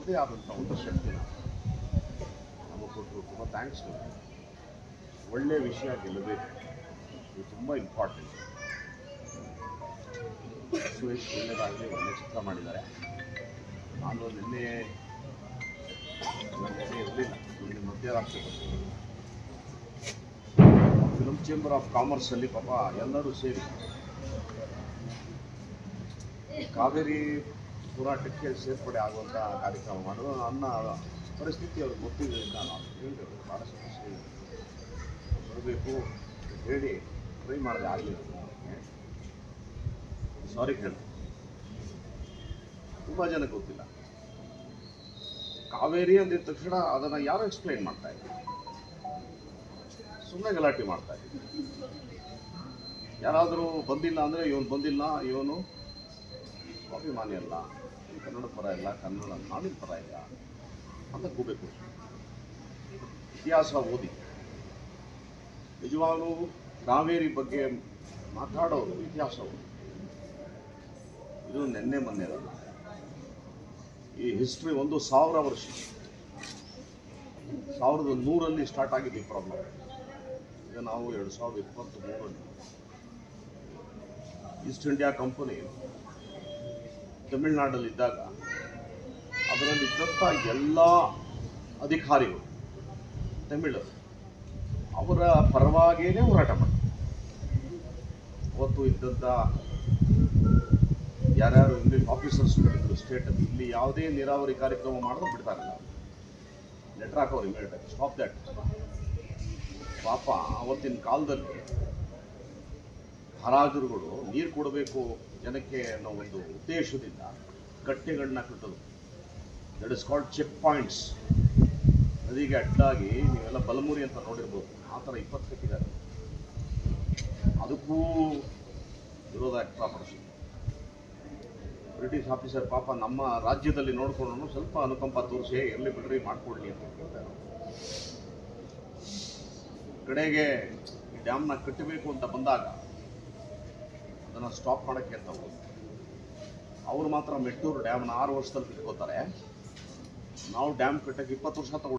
ಅವ್ರದ್ದೇ ಆದಂಥ ಒಂದು ಶಕ್ತಿನ ನಮಗೆ ಕೊಟ್ಟರು ತುಂಬ ಥ್ಯಾಂಕ್ಸ್ ಒಳ್ಳೆ ವಿಷಯ ಗೆಲ್ಲಬೇಕು ಇದು ತುಂಬ ಇಂಪಾರ್ಟೆಂಟ್ ಸುರೇಶ್ ಒಳ್ಳೆಯದಾಗಲಿ ಒಳ್ಳೆ ಚಿತ್ರ ಮಾಡಿದ್ದಾರೆ ನಾನು ನಿನ್ನೆ ನಾನು ನಿನ್ನೆ ಇರಲಿಲ್ಲ ನಿನ್ನೆ ಮಧ್ಯರಾತ್ರಿ ಬಂದೆ ಫಿಲ್ಮ್ ಚೇಂಬರ್ ಆಫ್ ಕಾಮರ್ಸಲ್ಲಿ ಪಾಪ ಎಲ್ಲರೂ ಸೇರಿ ಕಾವೇರಿ ಹೋರಾಟಕ್ಕೆ ಸೇರ್ಪಡೆ ಆಗುವಂಥ ಕಾರ್ಯಕ್ರಮ ಮಾಡೋದು ನನ್ನ ಪರಿಸ್ಥಿತಿ ಅವ್ರಿಗೆ ಗೊತ್ತಿದ್ದರಿಂದ ನಾನು ಹೇಳಿದ್ರು ಭಾಳ ಸಮಸ್ಯೆ ಇದೆ ಬರಬೇಕು ಹೇಳಿ ಟ್ರೈ ಮಾಡಿದೆ ಆಗಲಿಲ್ಲ ಸಾರಿ ಹೇಳಿ ತುಂಬ ಜನಕ್ಕೆ ಗೊತ್ತಿಲ್ಲ ಕಾವೇರಿ ಅಂದಿದ ತಕ್ಷಣ ಅದನ್ನು ಯಾರು ಎಕ್ಸ್ಪ್ಲೈನ್ ಮಾಡ್ತಾ ಇದ್ರು ಸುಮ್ಮನೆ ಗಲಾಟೆ ಮಾಡ್ತಾ ಇದ್ರು ಯಾರಾದರೂ ಬಂದಿಲ್ಲ ಅಂದರೆ ಇವನು ಬಂದಿಲ್ಲ ಇವನು ಸ್ವಾಭಿಮಾನಿ ಅಲ್ಲ ಇವ್ನು ಕನ್ನಡ ಪರ ಇಲ್ಲ ಕನ್ನಡ ನಾಡಿನ ಪರ ಇಲ್ಲ ಅಂತ ಕೂಬೇಕು ಇತಿಹಾಸ ಓದಿ ನಿಜವಾಗ್ಲೂ ಕಾವೇರಿ ಬಗ್ಗೆ ಮಾತಾಡೋರು ಇತಿಹಾಸ ಓದಿ ಇದು ನಿನ್ನೆ ಮೊನ್ನೆ ಅಲ್ಲ ಈ ಹಿಸ್ಟ್ರಿ ಒಂದು ಸಾವಿರ ವರ್ಷ ಸಾವಿರದ ನೂರಲ್ಲಿ ಸ್ಟಾರ್ಟ್ ಆಗಿದೆ ಈ ಪ್ರಾಬ್ಲಮ್ ಈಗ ನಾವು ಎರಡು ಸಾವಿರದ ಇಪ್ಪತ್ತ್ ಮೂರರಲ್ಲಿ ಈಸ್ಟ್ ಇಂಡಿಯಾ ಕಂಪನಿ ತಮಿಳುನಾಡಲ್ಲಿದ್ದಾಗ ಅದರಲ್ಲಿದ್ದಂಥ ಎಲ್ಲ ಅಧಿಕಾರಿಗಳು ತಮಿಳರು ಅವರ ಪರವಾಗಿಯೇ ಹೋರಾಟ ಮಾಡ್ತಾರೆ ಅವತ್ತು ಇದ್ದಂಥ ಯಾರ್ಯಾರು ಇಂಗ್ಲೀಷ್ ಆಫೀಸರ್ಸ್ಗಳಿದ್ರು ಸ್ಟೇಟಲ್ಲಿ ಇಲ್ಲಿ ಯಾವುದೇ ನೀರಾವರಿ ಕಾರ್ಯಕ್ರಮ ಮಾಡಿದ್ರು ಬಿಡ್ತಾರಿಲ್ಲ ಲೆಟ್ರ್ ಹಾಕೋರು ಇಮಿಡಿಯೇಟ್ ಸ್ಟಾಪ್ ದ್ಯಾಟ್ ಪಾಪ ಅವತ್ತಿನ ಕಾಲದಲ್ಲಿ ಹರಾಜರುಗಳು ನೀರು ಕೊಡಬೇಕು ಜನಕ್ಕೆ ಅನ್ನೋ ಒಂದು ಉದ್ದೇಶದಿಂದ ಕಟ್ಟೆಗಳನ್ನ ಕಟ್ಟೋದು that is called check points ನದಿಗೆ ಅಡ್ಡಾಗಿ ನೀವೆಲ್ಲ ಬಲಮುರಿ ಅಂತ ನೋಡಿರ್ಬೋದು ಆ ಥರ ಇಪ್ಪತ್ತು ಕಟ್ಟಿದ್ದಾರೆ ಅದಕ್ಕೂ ವಿರೋಧ ವ್ಯಕ್ತಪಡಿಸಿದ್ರು ಬ್ರಿಟಿಷ್ ಆಫೀಸರ್ ಪಾಪ ನಮ್ಮ ರಾಜ್ಯದಲ್ಲಿ ನೋಡ್ಕೊಂಡು ಸ್ವಲ್ಪ ಅನುಕಂಪ ತೋರಿಸಿ ಎಲ್ಲಿ ಬಿಡ್ರಿ ಮಾಡ್ಕೊಳ್ಳಿ ಅಂತ ಕೇಳ್ತಾರೆ ಕಡೆಗೆ ಈ ಡ್ಯಾಮ್ನ ಕಟ್ಟಬೇಕು ಅಂತ ಬಂದಾಗ ಅದನ್ನು ಸ್ಟಾಪ್ ಮಾಡೋಕ್ಕೆ ಅಂತ ಹೋದ್ರು ಅವ್ರು ಮಾತ್ರ ಮೆಟ್ಟೂರು ಡ್ಯಾಮ್ನ ಆರು ವರ್ಷದಲ್ಲಿ ಕಟ್ಕೋತಾರೆ ನಾವು ಡ್ಯಾಮ್ ಕಟ್ಟಕ್ಕೆ ಇಪ್ಪತ್ತು ವರ್ಷ ತಗೊಂಡು